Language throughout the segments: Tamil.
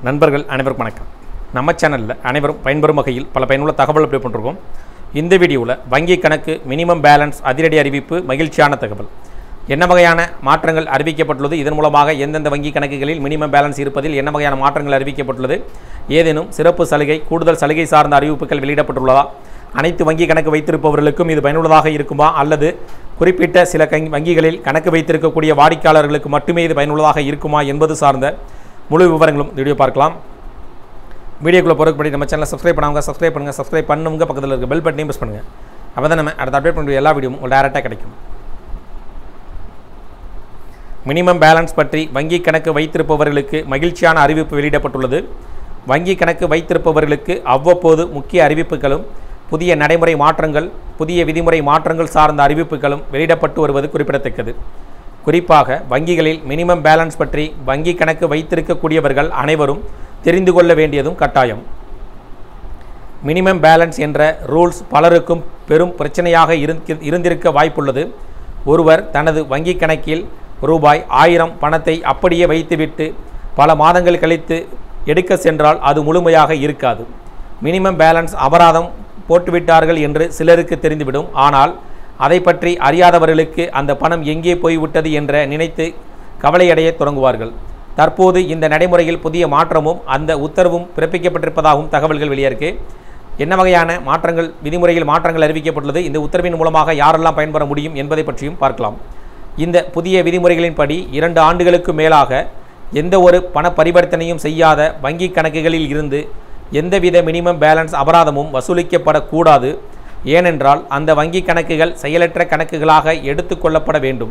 நண்பர்கள் அனைவருக்கும் வணக்கம் நம்ம சேனலில் அனைவரும் பயன்பெறும் வகையில் பல பயனுள்ள தகவல் அப்டேட் பண்ணிருக்கோம் இந்த வீடியோவில் வங்கி கணக்கு மினிமம் பேலன்ஸ் அதிரடி அறிவிப்பு மகிழ்ச்சியான தகவல் என்ன வகையான மாற்றங்கள் அறிவிக்கப்பட்டுள்ளது இதன் மூலமாக எந்தெந்த வங்கி கணக்குகளில் மினிமம் பேலன்ஸ் இருப்பதில் என்ன வகையான மாற்றங்கள் அறிவிக்கப்பட்டுள்ளது ஏதேனும் சிறப்பு சலுகை கூடுதல் சலுகை சார்ந்த அறிவிப்புகள் வெளியிடப்பட்டுள்ளதா அனைத்து வங்கி கணக்கு வைத்திருப்பவர்களுக்கும் இது பயனுள்ளதாக இருக்குமா அல்லது குறிப்பிட்ட சில கங் வங்கிகளில் கணக்கு வைத்திருக்கக்கூடிய வாடிக்கையாளர்களுக்கு மட்டுமே இது பயனுள்ளதாக இருக்குமா என்பது சார்ந்த முழு விவரங்களும் இந்த வீடியோ பார்க்கலாம் வீடியோக்குள்ளே போகிறதுக்கு நம்ம சேனலை சப்ஸ்கிரைப் பண்ணாங்க சப்ஸ்கிரைப் பண்ணுங்கள் சப்ஸ்கிரைப் பண்ணுங்க பக்கத்தில் இருக்க பெல் பட்டனையும் ப்ரெஸ் பண்ணுங்கள் அப்போ தான் நம்ம அடுத்த அப்டேட் பண்ணுற எல்லா வீடியோவும் உங்களுக்கு டேரெக்டாக கிடைக்கும் மினிமம் பேலன்ஸ் பற்றி வங்கி கணக்கு வைத்திருப்பவர்களுக்கு மகிழ்ச்சியான அறிவிப்பு வெளியிடப்பட்டுள்ளது வங்கி கணக்கு வைத்திருப்பவர்களுக்கு அவ்வப்போது முக்கிய அறிவிப்புகளும் புதிய நடைமுறை மாற்றங்கள் புதிய விதிமுறை மாற்றங்கள் சார்ந்த அறிவிப்புகளும் வெளியிடப்பட்டு வருவது குறிப்பிடத்தக்கது குறிப்பாக வங்கிகளில் மினிமம் பேலன்ஸ் பற்றி வங்கி கணக்கு வைத்திருக்கக்கூடியவர்கள் அனைவரும் தெரிந்து கொள்ள வேண்டியதும் கட்டாயம் மினிமம் பேலன்ஸ் என்ற ரூல்ஸ் பலருக்கும் பெரும் பிரச்சனையாக இருக்க இருந்திருக்க வாய்ப்புள்ளது ஒருவர் தனது வங்கி கணக்கில் ரூபாய் ஆயிரம் பணத்தை அப்படியே வைத்துவிட்டு பல மாதங்கள் கழித்து எடுக்க சென்றால் அது முழுமையாக இருக்காது மினிமம் பேலன்ஸ் அபராதம் போட்டுவிட்டார்கள் என்று சிலருக்கு தெரிந்துவிடும் ஆனால் அதை பற்றி அறியாதவர்களுக்கு அந்த பணம் எங்கே போய்விட்டது என்ற நினைத்து கவலையடைய தொடங்குவார்கள் தற்போது இந்த நடைமுறையில் புதிய மாற்றமும் அந்த உத்தரவும் பிறப்பிக்கப்பட்டிருப்பதாகவும் தகவல்கள் வெளியிருக்கு என்ன வகையான மாற்றங்கள் விதிமுறையில் மாற்றங்கள் அறிவிக்கப்பட்டுள்ளது இந்த உத்தரவின் மூலமாக யாரெல்லாம் பயன்பெற முடியும் என்பதை பற்றியும் பார்க்கலாம் இந்த புதிய விதிமுறைகளின்படி இரண்டு ஆண்டுகளுக்கு மேலாக எந்த ஒரு பண பரிவர்த்தனையும் செய்யாத வங்கி கணக்குகளில் இருந்து எந்தவித மினிமம் பேலன்ஸ் அபராதமும் வசூலிக்கப்படக்கூடாது ஏனென்றால் அந்த வங்கி கணக்குகள் செயலற்ற கணக்குகளாக எடுத்துக்கொள்ளப்பட வேண்டும்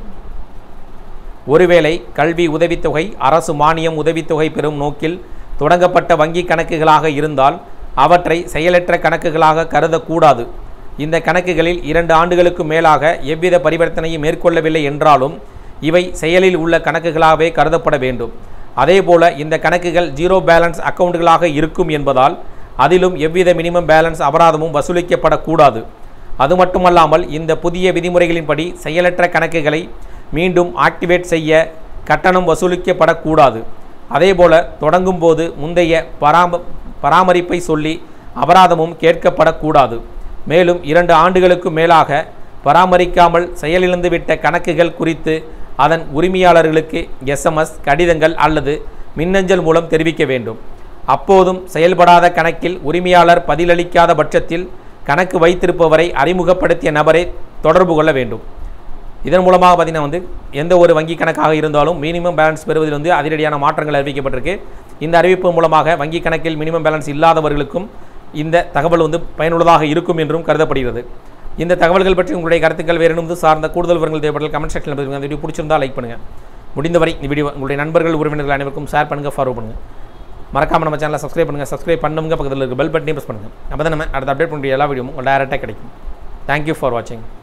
ஒருவேளை கல்வி உதவித்தொகை அரசு மானியம் உதவித்தொகை பெறும் நோக்கில் தொடங்கப்பட்ட வங்கி கணக்குகளாக இருந்தால் அவற்றை செயலற்ற கணக்குகளாக கருதக்கூடாது இந்த கணக்குகளில் இரண்டு ஆண்டுகளுக்கு மேலாக எவ்வித பரிவர்த்தனையும் மேற்கொள்ளவில்லை என்றாலும் இவை செயலில் உள்ள கணக்குகளாகவே கருதப்பட வேண்டும் அதேபோல இந்த கணக்குகள் ஜீரோ பேலன்ஸ் அக்கவுண்டுகளாக இருக்கும் என்பதால் அதிலும் எவ்வித மினிமம் பேலன்ஸ் அபராதமும் வசூலிக்கப்படக்கூடாது அது மட்டுமல்லாமல் இந்த புதிய விதிமுறைகளின்படி செயலற்ற கணக்குகளை மீண்டும் ஆக்டிவேட் செய்ய கட்டணம் வசூலிக்கப்படக்கூடாது அதேபோல தொடங்கும் போது முந்தைய பராம பராமரிப்பை சொல்லி அபராதமும் கேட்கப்படக்கூடாது மேலும் இரண்டு ஆண்டுகளுக்கு மேலாக பராமரிக்காமல் செயலிழந்துவிட்ட கணக்குகள் குறித்து அதன் உரிமையாளர்களுக்கு எஸ்எம்எஸ் கடிதங்கள் அல்லது மின்னஞ்சல் மூலம் தெரிவிக்க வேண்டும் அப்போதும் செயல்படாத கணக்கில் உரிமையாளர் பதிலளிக்காத பட்சத்தில் கணக்கு வைத்திருப்பவரை அறிமுகப்படுத்திய நபரை தொடர்பு கொள்ள வேண்டும் இதன் மூலமாக பார்த்திங்கன்னா வந்து எந்த ஒரு வங்கி கணக்காக இருந்தாலும் மினிமம் பேலன்ஸ் பெறுவதில் வந்து அதிரடியான மாற்றங்கள் அறிவிக்கப்பட்டிருக்கு இந்த அறிவிப்பு மூலமாக வங்கி கணக்கில் மினிமம் பேலன்ஸ் இல்லாதவர்களுக்கும் இந்த தகவல் வந்து பயனுள்ளதாக இருக்கும் என்றும் கருதப்படுகிறது இந்த தகவல்கள் பற்றி உங்களுடைய கருத்துக்கள் வேறு வந்து சார்ந்த கூடுதல் விவரங்கள் தேவைப்பட்டால் கமெண்ட் செக்ஷனில் பதிவு அந்த வீடியோ பிடிச்சிருந்தா லைக் பண்ணுங்கள் முடிந்தவரை இந்த வீடியோ உங்களுடைய நண்பர்கள் உறவினர்கள் அனைவருக்கும் ஷேர் பண்ணுங்கள் ஃபாலோ பண்ணுங்கள் மறக்காமல் நம்ம சேனலை சப்ஸ்கிரைப் பண்ணுங்கள் சப்ஸ்கிரைப் பண்ணுங்க பக்கத்தில் இருக்க பெல் பட்டனையும் ப்ரெஸ் பண்ணுங்கள் அப்போ தான் நம்ம அடுத்த அப்டேட் பண்ணுற எல்லா வீடியோவும் டேரெக்டாக கிடைக்கும் தேங்க்யூ ஃபார் வாட்சிங்